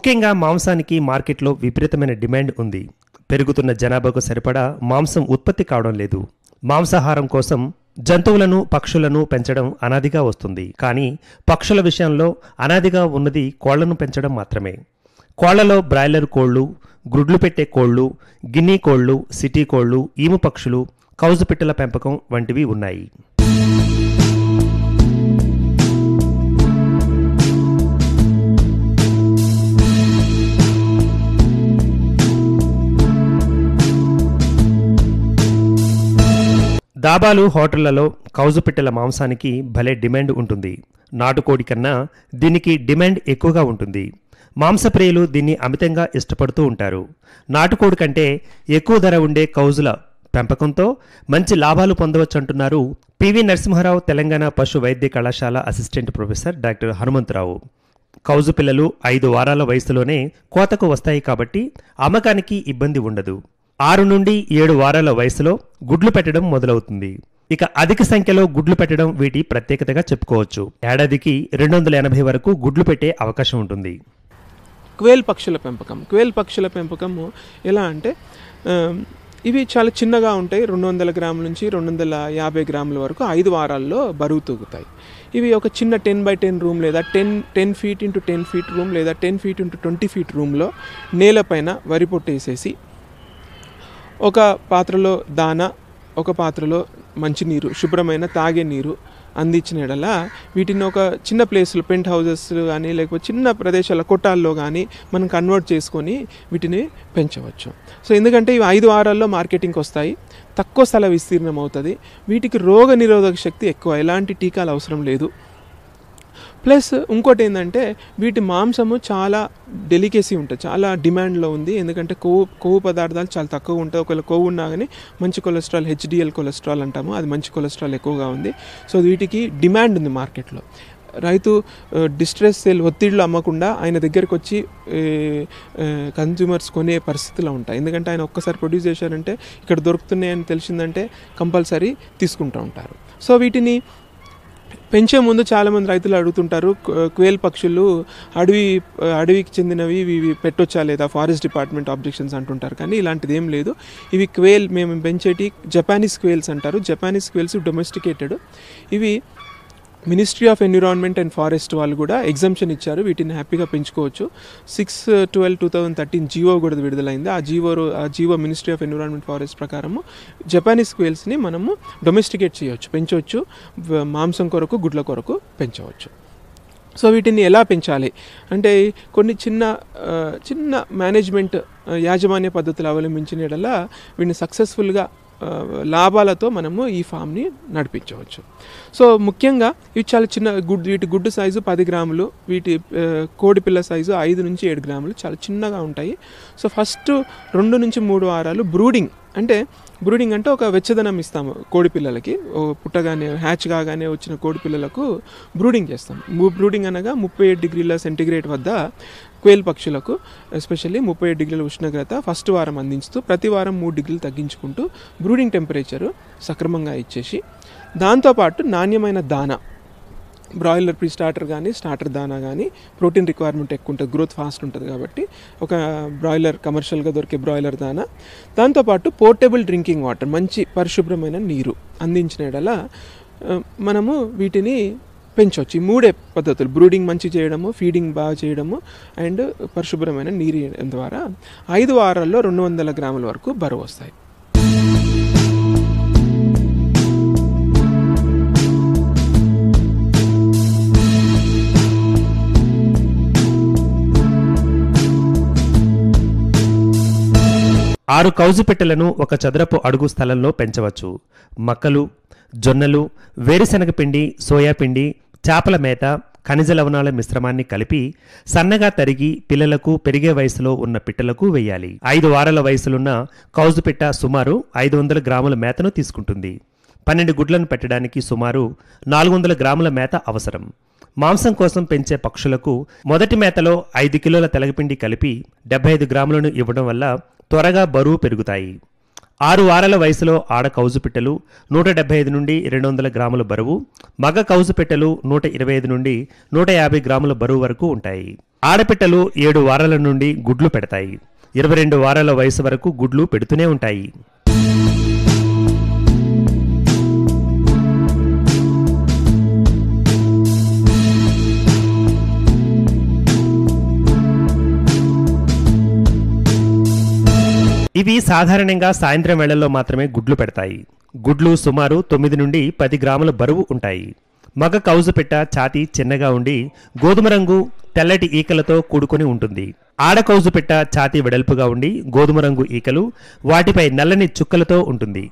ముఖ్యంగా మాంసానికి మార్కెట్లో విపరీతమైన డిమాండ్ ఉంది పెరుగుతున్న జనాభాకు సరిపడా మాంసం ఉత్పత్తి కావడం లేదు మాంసాహారం కోసం జంతువులను పక్షులను పెంచడం అనాదిగా వస్తుంది కానీ పక్షుల విషయంలో అనాదిగా ఉన్నది కోళ్లను పెంచడం మాత్రమే కోళ్లలో బ్రాయిలర్ కోళ్లు గ్రుడ్లు పెట్టే కోళ్లు గిన్నీ కోళ్లు సిటీ కోళ్లు ఈము పక్షులు కౌజు పిట్టల పెంపకం వంటివి ఉన్నాయి దాబాలు హోటళ్లలో కౌజు పిట్టల మాంసానికి భలే డిమాండ్ ఉంటుంది నాటుకోడి కన్నా దీనికి డిమాండ్ ఎక్కువగా ఉంటుంది మాంసప్రియులు దీన్ని అమితంగా ఇష్టపడుతూ ఉంటారు నాటుకోడి కంటే ఎక్కువ ధర ఉండే కౌజుల పెంపకంతో మంచి లాభాలు పొందవచ్చంటున్నారు పివి నరసింహారావు తెలంగాణ పశు వైద్య కళాశాల అసిస్టెంట్ ప్రొఫెసర్ డాక్టర్ హనుమంతరావు కౌజు పిల్లలు ఐదు వారాల వయసులోనే కోతకు వస్తాయి కాబట్టి అమ్మకానికి ఇబ్బంది ఉండదు ఆరు నుండి ఏడు వారాల వయసులో గుడ్లు పెట్టడం మొదలవుతుంది ఇక అధిక సంఖ్యలో గుడ్లు పెట్టడం వీటి ప్రత్యేకతగా చెప్పుకోవచ్చు ఏడాదికి రెండు వందల ఎనభై వరకు గుడ్లు పెట్టే అవకాశం ఉంటుంది క్వేల్ పక్షుల పెంపకం క్వేల్ పక్షుల పెంపకము ఎలా అంటే ఆమ్, ఇవి చాలా చిన్నగా ఉంటాయి రెండు వందల గ్రాముల నుంచి రెండు వందల యాభై గ్రాముల వరకు ఐదు వారాల్లో బరువు తూగుతాయి ఇవి ఒక చిన్న టెన్ బై టెన్ రూమ్ లేదా ten ten feet into ten feet room లేదా ten feet into twenty feet రూమ్లో నేలపైన వరి పొట్టేసేసి ఒక పాత్రలో దాన ఒక పాత్రలో మంచినీరు శుభ్రమైన తాగే నీరు అందించిన ఎడల వీటిని ఒక చిన్న ప్లేస్లో పెంట్ హౌజెస్ కానీ లేకపోతే చిన్న ప్రదేశాల కొట్టాల్లో కానీ మనం కన్వర్ట్ చేసుకొని వీటిని పెంచవచ్చు సో ఎందుకంటే ఇవి ఐదు వారాల్లో మార్కెటింగ్కి వస్తాయి తక్కువ స్థల విస్తీర్ణం అవుతుంది వీటికి రోగ నిరోధక శక్తి ఎక్కువ ఎలాంటి టీకాలు అవసరం లేదు ప్లస్ ఇంకోటి ఏంటంటే వీటి మాంసము చాలా డెలికేసీ ఉంటుంది చాలా డిమాండ్లో ఉంది ఎందుకంటే కొవ్వు కొవ్వు పదార్థాలు చాలా తక్కువ ఉంటాయి ఒకవేళ కొవ్వు ఉన్నా కానీ మంచి కొలెస్ట్రాల్ హెచ్డిఎల్ కొలెస్ట్రాల్ అంటాము అది మంచి కొలెస్ట్రాల్ ఎక్కువగా ఉంది సో వీటికి డిమాండ్ ఉంది మార్కెట్లో రైతు డిస్ట్రెస్ సేల్ ఒత్తిడిలో అమ్మకుండా ఆయన దగ్గరికి వచ్చి కన్జ్యూమర్స్ కొనే పరిస్థితిలో ఉంటాయి ఎందుకంటే ఆయన ఒక్కసారి ప్రొడ్యూస్ చేశారంటే ఇక్కడ దొరుకుతున్నాయని తెలిసిందంటే కంపల్సరీ తీసుకుంటూ ఉంటారు సో వీటిని పెంచే ముందు చాలామంది రైతులు అడుగుతుంటారు క- క్వేల్ పక్షులు అడవి అడవికి చెందినవి ఇవి ఇవి పెట్టొచ్చా లేదా ఫారెస్ట్ డిపార్ట్మెంట్ ఆబ్జెక్షన్స్ అంటుంటారు కానీ ఇలాంటిది ఏం లేదు ఇవి క్వేల్ మేము పెంచేటి జపానీస్ క్వేల్స్ అంటారు జపానీస్ క్వేల్స్ డొమెస్టికేటెడ్ ఇవి ministry of environment and forest వాళ్ళు కూడా ఎగ్జామ్షన్ ఇచ్చారు వీటిని హ్యాపీగా పెంచుకోవచ్చు six twelve two thousand thirteen GO కూడా విడుదలైంది ఆ జీవో ఆ GO ministry of environment forest ప్రకారము జపానీస్ క్వేల్స్ని మనము డొమెస్టికేట్ చేయవచ్చు పెంచవచ్చు వ- మాంసం కొరకు గుడ్ల కొరకు పెంచవచ్చు సో వీటిని ఎలా పెంచాలి అంటే కొన్ని చిన్న ఆ, చిన్న మేనేజ్మెంట్ ఆ, యాజమాన్య పద్ధతులు అవలంబించిన యెడల వీటిని సక్సెస్ఫుల్గా ఆ, లాభాలతో మనము ఈ ఫామ్ని నడిపించవచ్చు సో ముఖ్యంగా ఇవి చాలా చిన్న గుడ్ వీటి గుడ్డు సైజు పది గ్రాములు వీటి ఆ, కోడి పిల్ల సైజు ఐదు నుంచి ఏడు గ్రాములు చాలా చిన్నగా ఉంటాయి సో ఫస్ట్ రెండు నుంచి మూడు వారాలు బ్రూడింగ్ అంటే బ్రూడింగ్ అంటే ఒక వెచ్చదనం ఇస్తాము కోడి పిల్లలకి ఓ పుట్టగానే హ్యాచ్ కాగానే వచ్చిన కోడి పిల్లలకు బ్రూడింగ్ చేస్తాం బ్రూడింగ్ అనగా ముప్పై ఏడు డిగ్రీల సెంటిగ్రేడ్ వద్ద క్వేల్ పక్షులకు ఎస్పెషల్లీ ముప్పై ఏడు డిగ్రీల ఉష్ణోగ్రత ఫస్ట్ వారం అందించుతూ ప్రతి వారం మూడు డిగ్రీలు తగ్గించుకుంటూ బ్రూడింగ్ టెంపరేచరు సక్రమంగా ఇచ్చేసి దాంతోపాటు నాణ్యమైన దానా బ్రాయిలర్ ప్రీ స్టార్టర్ కానీ స్టార్టర్ దానా కానీ ప్రోటీన్ రిక్వైర్మెంట్ ఎక్కువ ఉంటుంది గ్రోత్ ఫాస్ట్ ఉంటుంది కాబట్టి ఒక బ్రాయిలర్ కమర్షియల్గా దొరికే బ్రాయిలర్ దానా దాంతోపాటు పోర్టబుల్ డ్రింకింగ్ వాటర్ మంచి పరిశుభ్రమైన నీరు అందించిన ఎడల ఆ, మనము వీటిని పెంచవచ్చు ఈ మూడే పద్ధతులు బ్రూడింగ్ మంచి చేయడము ఫీడింగ్ బాగా చేయడము అండ్ పరిశుభ్రమైన నీరు ఇవ్వడం ద్వారా ఐదు వారాల్లో రెండు వందల గ్రాముల వరకు బరువు వస్తాయి ఆరు కౌజు పెట్టెలను ఒక చదరపు అడుగు స్థలంలో పెంచవచ్చు మక్కలు జొన్నలు వేరుశనగ పిండి సోయా పిండి చేపల మేత ఖనిజ లవణాల మిశ్రమాన్ని కలిపి సన్నగా తరిగి పిల్లలకు పెరిగే వయసులో ఉన్న పిట్టలకు వేయాలి ఐదు వారాల వయసులున్న కౌజు పిట్ట సుమారు ఐదు వందల గ్రాముల మేతను తీసుకుంటుంది పన్నెండు గుడ్లను పెట్టడానికి సుమారు నాలుగు వందల గ్రాముల మేత అవసరం మాంసం కోసం పెంచే పక్షులకు మొదటి మేతలో ఐదు కిలోల తెలగపిండి కలిపి డెబ్బై ఐదు గ్రాములను ఇవ్వడం వల్ల త్వరగా బరువు పెరుగుతాయి ఆరు వారాల వయసులో ఆడ కౌజు పిట్టలు నూట డెబ్బై ఐదు నుండి రెండు వందల గ్రాముల బరువు మగ కౌజు పిట్టలు నూట ఇరవై ఐదు నుండి నూట యాభై గ్రాముల బరువు వరకు ఉంటాయి ఆడపిట్టలు ఏడు వారాల నుండి గుడ్లు పెడతాయి ఇరవై రెండు వారాల వయసు వరకు గుడ్లు పెడుతూనే ఉంటాయి ఇవి సాధారణంగా సాయంత్రం వేళల్లో మాత్రమే గుడ్లు పెడతాయి గుడ్లు సుమారు తొమ్మిది నుండి పది గ్రాముల బరువు ఉంటాయి మగ కౌజు పెట్ట ఛాతీ చిన్నగా ఉండి గోధుమ రంగు తెల్లటి ఈకలతో కూడుకొని ఉంటుంది ఆడ కౌజు పెట్ట ఛాతీ వెడల్పుగా ఉండి గోధుమ రంగు ఈకలు వాటిపై నల్లని చుక్కలతో ఉంటుంది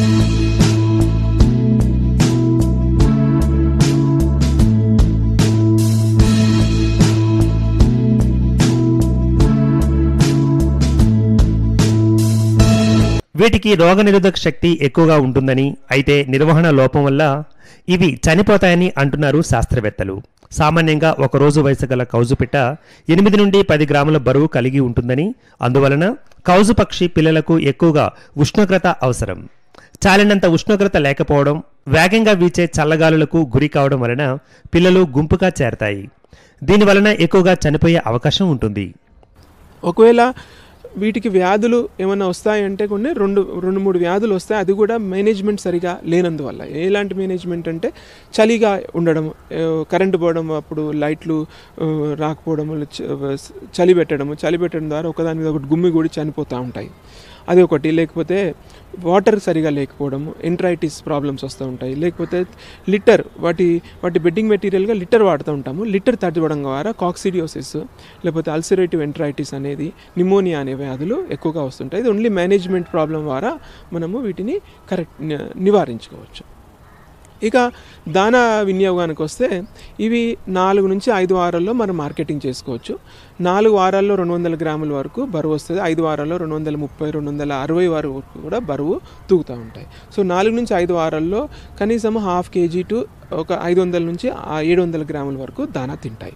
వీటికి రోగనిరోధక శక్తి ఎక్కువగా ఉంటుందని అయితే నిర్వహణ లోపం వల్ల ఇవి చనిపోతాయని అంటున్నారు శాస్త్రవేత్తలు సామాన్యంగా ఒక రోజు వయసు గల కౌజు పిట్ట ఎనిమిది నుండి పది గ్రాముల బరువు కలిగి ఉంటుందని అందువలన కౌజు పక్షి పిల్లలకు ఎక్కువగా ఉష్ణోగ్రత అవసరం చాలినంత ఉష్ణోగ్రత లేకపోవడం వేగంగా వీచే చల్లగాలులకు గురి కావడం వలన పిల్లలు గుంపుగా చేరతాయి దీని వలన ఎక్కువగా చనిపోయే అవకాశం ఉంటుంది ఒకవేళ వీటికి వ్యాధులు ఏమైనా వస్తాయంటే కొన్ని రెండు రెండు మూడు వ్యాధులు వస్తాయి అది కూడా మేనేజ్మెంట్ సరిగా లేనందువల్ల ఎలాంటి మేనేజ్మెంట్ అంటే చలిగా ఉండడం ఏ, కరెంటు పోవడం అప్పుడు లైట్లు ఆ, రాకపోవడము చ- చలి పెట్టడము చలి పెట్టడం ద్వారా ఒకదాని మీద ఒకటి గుమ్మి కూడా చనిపోతూ ఉంటాయి అది ఒకటి లేకపోతే వాటర్ సరిగా లేకపోవడము ఎంట్రైటిస్ ప్రాబ్లమ్స్ వస్తూ ఉంటాయి లేకపోతే లిటర్ వాటి వాటి బెడ్డింగ్ మెటీరియల్గా లిటర్ వాడుతూ ఉంటాము లిటర్ తడివడం ద్వారా కాక్సిడియోసిస్ లేకపోతే అల్సరేటివ్ ఎంట్రైటిస్ అనేది నిమోనియా అనే వ్యాధులు ఎక్కువగా వస్తుంటాయి ఇది ఓన్లీ మేనేజ్మెంట్ ప్రాబ్లం ద్వారా మనము వీటిని కరెక్ట్ ని- నివారించుకోవచ్చు ఇక దానా వినియోగానికి వస్తే ఇవి నాలుగు నుంచి ఐదు వారాల్లో మనం మార్కెటింగ్ చేసుకోవచ్చు నాలుగు వారాల్లో రెండు వందల గ్రాముల వరకు బరువు వస్తుంది ఐదు వారాల్లో రెండు వందల ముప్పై రెండు వందల అరవై వరకు కూడా బరువు తూగుతూ ఉంటాయి సో నాలుగు నుంచి ఐదు వారాల్లో కనీసం హాఫ్ కేజీ టు ఒక ఐదు వందల నుంచి ఆ ఏడు వందల గ్రాముల వరకు దానా తింటాయి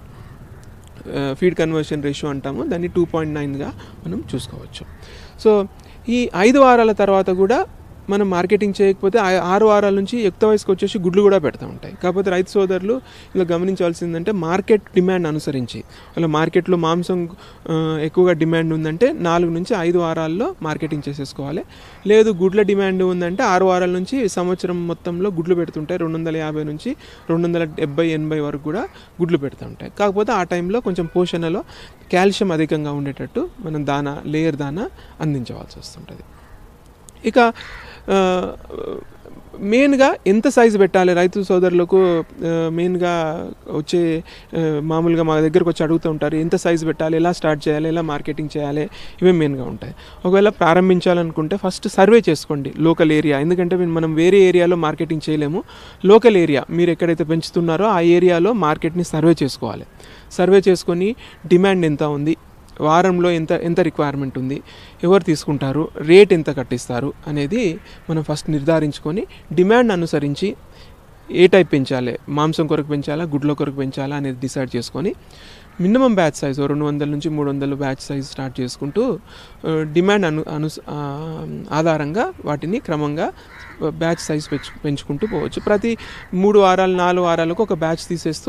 ఫీడ్ కన్వర్షన్ రేషియో అంటాము దాన్ని టూ పాయింట్ నైన్గా మనం చూసుకోవచ్చు సో ఈ ఐదు వారాల తర్వాత కూడా మనం మార్కెటింగ్ చేయకపోతే ఆ- ఆరు వారాల నుంచి యుక్త వయసుకు వచ్చేసి గుడ్లు కూడా పెడతా ఉంటాయి కాకపోతే రైతు సోదరులు ఇలా గమనించాల్సిందంటే మార్కెట్ డిమాండ్ అనుసరించి అలా మార్కెట్లో మాంసం ఆ, ఎక్కువగా డిమాండ్ ఉందంటే నాలుగు నుంచి ఐదు వారాల్లో మార్కెటింగ్ చేసేసుకోవాలి లేదు గుడ్ల డిమాండ్ ఉందంటే ఆరు వారాల నుంచి సంవత్సరం మొత్తంలో గుడ్లు పెడుతుంటాయి రెండు వందల యాభై నుంచి రెండు వందల డెబ్బై ఎనభై వరకు కూడా గుడ్లు పెడుతూ ఉంటాయి కాకపోతే ఆ టైంలో కొంచెం పోషణలో కాల్షియం అధికంగా ఉండేటట్టు మనం దానా లేయర్ దానా అందించవలసి వస్తుంటుంది ఇక ఆ, మెయిన్గా ఎంత సైజు పెట్టాలి రైతు సోదరులకు ఆ, మెయిన్గా వచ్చే ఆ, మామూలుగా మా దగ్గరకు వచ్చి అడుగుతూ ఉంటారు ఎంత సైజు పెట్టాలి ఎలా స్టార్ట్ చేయాలి ఎలా మార్కెటింగ్ చేయాలి ఇవే మెయిన్గా ఉంటాయి ఒకవేళ ప్రారంభించాలనుకుంటే ఫస్ట్ సర్వే చేసుకోండి లోకల్ ఏరియా ఎందుకంటే మనం వేరే ఏరియాలో మార్కెటింగ్ చేయలేము లోకల్ ఏరియా మీరు ఎక్కడైతే పెంచుతున్నారో ఆ ఏరియాలో మార్కెట్ని సర్వే చేసుకోవాలి సర్వే చేసుకొని డిమాండ్ ఎంత ఉంది వారంలో ఎంత ఎంత రిక్వైర్మెంట్ ఉంది ఎవరు తీసుకుంటారు రేట్ ఎంత కట్టిస్తారు అనేది మనం ఫస్ట్ నిర్ధారించుకొని డిమాండ్ అనుసరించి ఏ టైప్ పెంచాలి మాంసం కొరకు పెంచాలా గుడ్ల కొరకు పెంచాలా అనేది డిసైడ్ చేసుకొని మినిమం బ్యాచ్ సైజ్ రెండు వందల నుంచి మూడు వందలు బ్యాచ్ సైజ్ స్టార్ట్ చేసుకుంటూ ఆ, డిమాండ్ అను అను ఆ, ఆధారంగా వాటిని క్రమంగా బ్యాచ్ సైజ్ పెంచు పెంచుకుంటూ పోవచ్చు ప్రతి మూడు వారాలు నాలుగు వారాలకు ఒక బ్యాచ్ తీసేస్తూ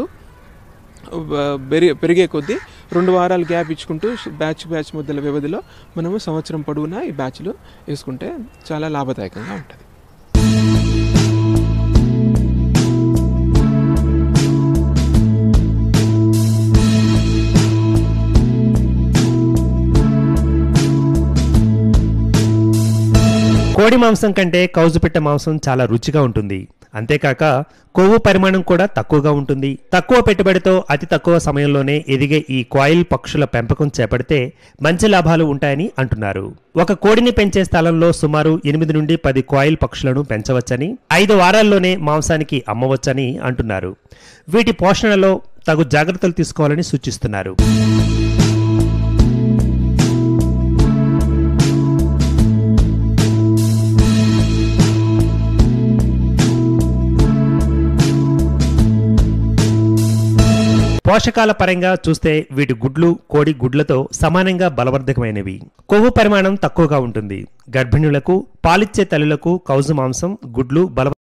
పెరిగే పెరిగే కొద్దీ రెండు వారాలు గ్యాప్ ఇచ్చుకుంటూ బ్యాచ్ బ్యాచ్ మధ్యల వ్యవధిలో మనము సంవత్సరం పొడవునా ఈ బ్యాచ్లు వేసుకుంటే చాలా లాభదాయకంగా ఉంటుంది కోడి మాంసం కంటే కౌజుపిట్ట మాంసం చాలా రుచిగా ఉంటుంది అంతేకాక కొవ్వు పరిమాణం కూడా తక్కువగా ఉంటుంది తక్కువ పెట్టుబడితో అతి తక్కువ సమయంలోనే ఎదిగే ఈ కాయిల్ పక్షుల పెంపకం చేపడితే మంచి లాభాలు ఉంటాయని అంటున్నారు ఒక కోడిని పెంచే స్థలంలో సుమారు ఎనిమిది నుండి పది కాయిల్ పక్షులను పెంచవచ్చని ఐదు వారాల్లోనే మాంసానికి అమ్మవచ్చని అంటున్నారు వీటి పోషణలో తగు జాగ్రత్తలు తీసుకోవాలని సూచిస్తున్నారు పోషకాల పరంగా చూస్తే వీటి గుడ్లు కోడి గుడ్లతో సమానంగా బలవర్ధకమైనవి కొవ్వు పరిమాణం తక్కువగా ఉంటుంది గర్భిణులకు పాలిచ్చే తల్లులకు కౌజు మాంసం గుడ్లు బల